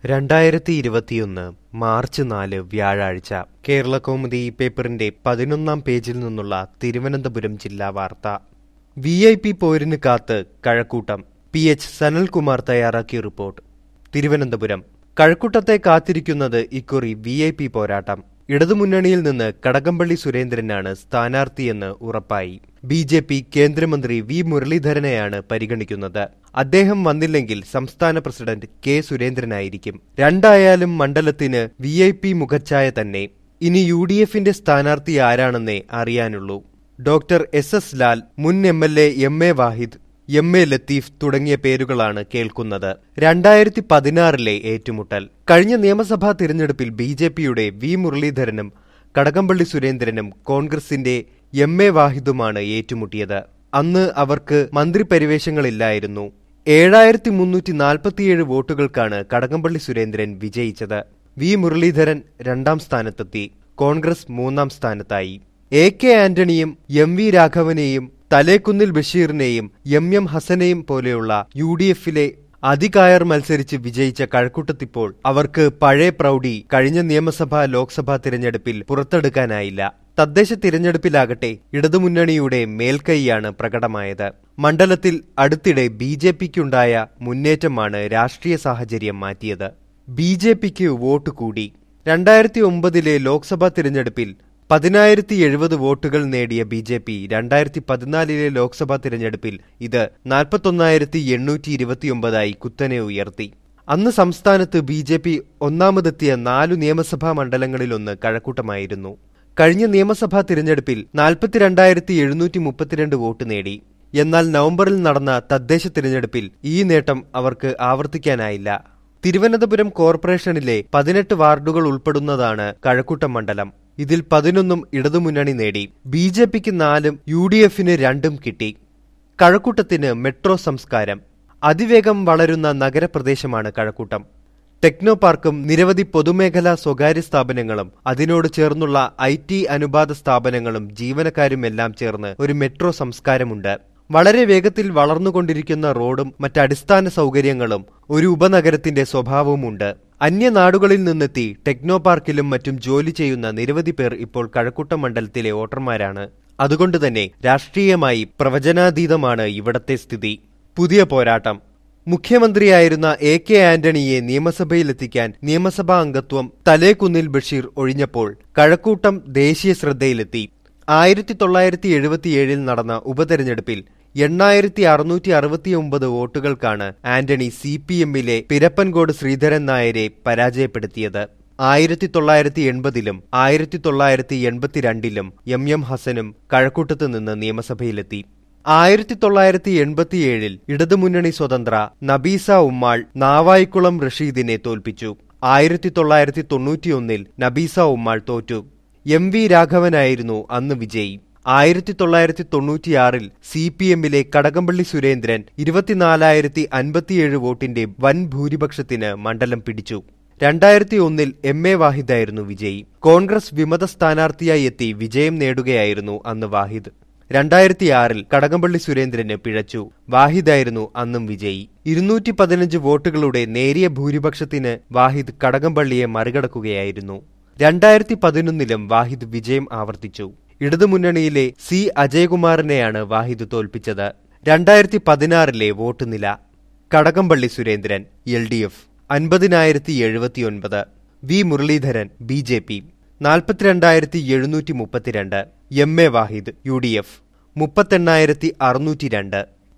രണ്ടായിരത്തി ഇരുപത്തിയൊന്ന് മാർച്ച് നാല് വ്യാഴാഴ്ച കേരള കൗമുദി പേപ്പറിന്റെ പതിനൊന്നാം പേജിൽ നിന്നുള്ള തിരുവനന്തപുരം ജില്ലാ വാർത്ത വി ഐ പി പോരിന് കാത്ത് കഴക്കൂട്ടം പി എച്ച് സനൽകുമാർ തയ്യാറാക്കിയ റിപ്പോർട്ട് തിരുവനന്തപുരം കഴക്കൂട്ടത്തെ കാത്തിരിക്കുന്നത് ഇക്കുറി വി ഐ പി പോരാട്ടം ഇടതുമുന്നണിയിൽ നിന്ന് കടകംപള്ളി സുരേന്ദ്രനാണ് സ്ഥാനാർത്ഥിയെന്ന് ഉറപ്പായി ബി ജെ പി കേന്ദ്രമന്ത്രി വി മുരളീധരനെയാണ് പരിഗണിക്കുന്നത് അദ്ദേഹം വന്നില്ലെങ്കിൽ സംസ്ഥാന പ്രസിഡന്റ് കെ സുരേന്ദ്രനായിരിക്കും രണ്ടായാലും മണ്ഡലത്തിന് വി ഐ പി മുഖച്ഛായ തന്നെ ഇനി യു ഡി എഫിന്റെ സ്ഥാനാർത്ഥി ആരാണെന്നേ അറിയാനുള്ളൂ ഡോക്ടർ എസ് എസ് ലാൽ മുൻ M L A M A Vahid M A Latheef തുടങ്ങിയ പേരുകളാണ് കേൾക്കുന്നത് രണ്ടായിരത്തി പതിനാറിലെ ഏറ്റുമുട്ടൽ കഴിഞ്ഞ നിയമസഭാ തിരഞ്ഞെടുപ്പിൽ ബി ജെ പിയുടെ വി മുരളീധരനും കടകംപള്ളി സുരേന്ദ്രനും കോൺഗ്രസിന്റെ എം എ വാഹിദുമാണ് ഏറ്റുമുട്ടിയത് അന്ന് അവർക്ക് മന്ത്രിപരിവേഷങ്ങളില്ലായിരുന്നു ഏഴായിരത്തി മുന്നൂറ്റി നാൽപ്പത്തിയേഴ് വോട്ടുകൾക്കാണ് കടകംപള്ളി സുരേന്ദ്രൻ വിജയിച്ചത് വി മുരളീധരൻ രണ്ടാം സ്ഥാനത്തെത്തി കോൺഗ്രസ് മൂന്നാം സ്ഥാനത്തായി എ കെ ആന്റണിയും എം വി രാഘവനെയും തലേക്കുന്നിൽ ബഷീറിനെയും എം എം ഹസനെയും പോലെയുള്ള യു ഡി എഫിലെ അതികായർ മത്സരിച്ച് വിജയിച്ച കഴക്കൂട്ടത്തിപ്പോൾ അവർക്ക് പഴയ പ്രൗഢി കഴിഞ്ഞ നിയമസഭാ ലോക്സഭാ തിരഞ്ഞെടുപ്പിൽ പുറത്തെടുക്കാനായില്ല തദ്ദേശ തിരഞ്ഞെടുപ്പിലാകട്ടെ ഇടതുമുന്നണിയുടെ മേൽക്കൈയാണ് പ്രകടമായത് മണ്ഡലത്തിൽ അടുത്തിടെ ബി ജെ പിക്കുണ്ടായ മുന്നേറ്റമാണ് രാഷ്ട്രീയ സാഹചര്യം മാറ്റിയത് ബി ജെ പിക്ക് വോട്ട് കൂടി രണ്ടായിരത്തി ഒമ്പതിലെ ലോക്സഭാ തിരഞ്ഞെടുപ്പിൽ പതിനായിരത്തി എഴുപത് വോട്ടുകൾ നേടിയ ബി ജെ പി രണ്ടായിരത്തി പതിനാലിലെ ലോക്സഭാ തിരഞ്ഞെടുപ്പിൽ ഇത് നാൽപ്പത്തൊന്നായിരത്തി എണ്ണൂറ്റി ഇരുപത്തിയൊമ്പതായി കുത്തനെ ഉയർത്തി അന്ന് സംസ്ഥാനത്ത് ബി ജെ പി ഒന്നാമതെത്തിയ നാലു നിയമസഭാ മണ്ഡലങ്ങളിലൊന്ന് കഴക്കൂട്ടമായിരുന്നു കഴിഞ്ഞ നിയമസഭാ തിരഞ്ഞെടുപ്പിൽ നാൽപ്പത്തിരണ്ടായിരത്തി എഴുന്നൂറ്റി മുപ്പത്തിരണ്ട് വോട്ട് നേടി എന്നാൽ നവംബറിൽ നടന്ന തദ്ദേശ തിരഞ്ഞെടുപ്പിൽ ഈ നേട്ടം അവർക്ക് ആവർത്തിക്കാനായില്ല തിരുവനന്തപുരം കോർപ്പറേഷനിലെ പതിനെട്ട് വാർഡുകൾ ഉൾപ്പെടുന്നതാണ് കഴക്കൂട്ടം മണ്ഡലം ഇതിൽ പതിനൊന്നും ഇടതുമുന്നണി നേടി ബി ജെ പിക്ക് നാലും യു ഡി എഫിന് രണ്ടും കിട്ടി കഴക്കൂട്ടത്തിന് മെട്രോ സംസ്കാരം അതിവേഗം വളരുന്ന നഗരപ്രദേശമാണ് കഴക്കൂട്ടം ടെക്നോ പാർക്കും നിരവധി പൊതുമേഖലാ സ്വകാര്യ സ്ഥാപനങ്ങളും അതിനോട് ചേർന്നുള്ള ഐ ടി അനുബാധ സ്ഥാപനങ്ങളും ജീവനക്കാരുമെല്ലാം ചേർന്ന് ഒരു മെട്രോ സംസ്കാരമുണ്ട് വളരെ വേഗത്തിൽ വളർന്നുകൊണ്ടിരിക്കുന്ന റോഡും മറ്റടിസ്ഥാന സൗകര്യങ്ങളും ഒരു ഉപനഗരത്തിന്റെ സ്വഭാവവുമുണ്ട് അന്യനാടുകളിൽ നിന്നെത്തി ടെക്നോ പാർക്കിലും മറ്റും ജോലി ചെയ്യുന്ന നിരവധി പേർ ഇപ്പോൾ കഴക്കൂട്ടം മണ്ഡലത്തിലെ വോട്ടർമാരാണ് അതുകൊണ്ട് തന്നെ രാഷ്ട്രീയമായി പ്രവചനാതീതമാണ് ഇവിടത്തെ സ്ഥിതി പുതിയ പോരാട്ടം മുഖ്യമന്ത്രിയായിരുന്ന എ കെ ആന്റണിയെ നിയമസഭയിലെത്തിക്കാൻ നിയമസഭാ അംഗത്വം തലേക്കുന്നിൽ ബഷീർ ഒഴിഞ്ഞപ്പോൾ കഴക്കൂട്ടം ദേശീയ ശ്രദ്ധയിലെത്തി ആയിരത്തി തൊള്ളായിരത്തി എഴുപത്തിയേഴിൽ നടന്ന ഉപതെരഞ്ഞെടുപ്പിൽ എണ്ണായിരത്തി അറുന്നൂറ്റി അറുപത്തിയൊമ്പത് വോട്ടുകൾക്കാണ് ആന്റണി സി പി എമ്മിലെ പിരപ്പൻകോട് ശ്രീധരൻ നായരെ പരാജയപ്പെടുത്തിയത് ആയിരത്തി തൊള്ളായിരത്തി എൺപതിലും ആയിരത്തി തൊള്ളായിരത്തി എൺപത്തിരണ്ടിലും എം എം ഹസനും കഴക്കൂട്ടത്ത് നിന്ന് നിയമസഭയിലെത്തി ആയിരത്തി തൊള്ളായിരത്തി എൺപത്തിയേഴിൽ ഇടതുമുന്നണി സ്വതന്ത്ര നബീസ ഉമ്മാൾ നാവായിക്കുളം റഷീദിനെ തോൽപ്പിച്ചു ആയിരത്തി തൊള്ളായിരത്തി തൊണ്ണൂറ്റിയൊന്നിൽ നബീസ ഉമ്മാൾ തോറ്റു എം വി രാഘവനായിരുന്നു അന്ന് വിജയി ആയിരത്തി തൊള്ളായിരത്തി തൊണ്ണൂറ്റിയാറിൽ സി പി എമ്മിലെ കടകംപള്ളി സുരേന്ദ്രൻ ഇരുപത്തിനാലായിരത്തി അൻപത്തിയേഴ് വോട്ടിന്റെ വൻ ഭൂരിപക്ഷത്തിന് മണ്ഡലം പിടിച്ചു രണ്ടായിരത്തി ഒന്നിൽ എം എ വാഹിദായിരുന്നു വിജയി കോൺഗ്രസ് വിമത സ്ഥാനാർത്ഥിയായി എത്തി വിജയം നേടുകയായിരുന്നു അന്ന് വാഹിദ് രണ്ടായിരത്തിയാറിൽ കടകംപള്ളി സുരേന്ദ്രന് പിഴച്ചു വാഹിദായിരുന്നു അന്നും വിജയി ഇരുന്നൂറ്റി പതിനഞ്ച് വോട്ടുകളുടെ നേരിയ ഭൂരിപക്ഷത്തിന് വാഹിദ് കടകംപള്ളിയെ മറികടക്കുകയായിരുന്നു രണ്ടായിരത്തി പതിനൊന്നിലും വാഹിദ് വിജയം ആവർത്തിച്ചു ഇടതുമുന്നണിയിലെ സി അജയകുമാറിനെയാണ് വാഹിദ് തോൽപ്പിച്ചത് രണ്ടായിരത്തി പതിനാറിലെ വോട്ട് നില Kadakampally Surendran L D F അൻപതിനായിരത്തി എഴുപത്തിയൊൻപത് V Muraleedharan B J P നാൽപ്പത്തിരണ്ടായിരത്തി എഴുന്നൂറ്റി മുപ്പത്തിരണ്ട് M A Vahid U D F മുപ്പത്തെണ്ണായിരത്തി അറുന്നൂറ്റി രണ്ട്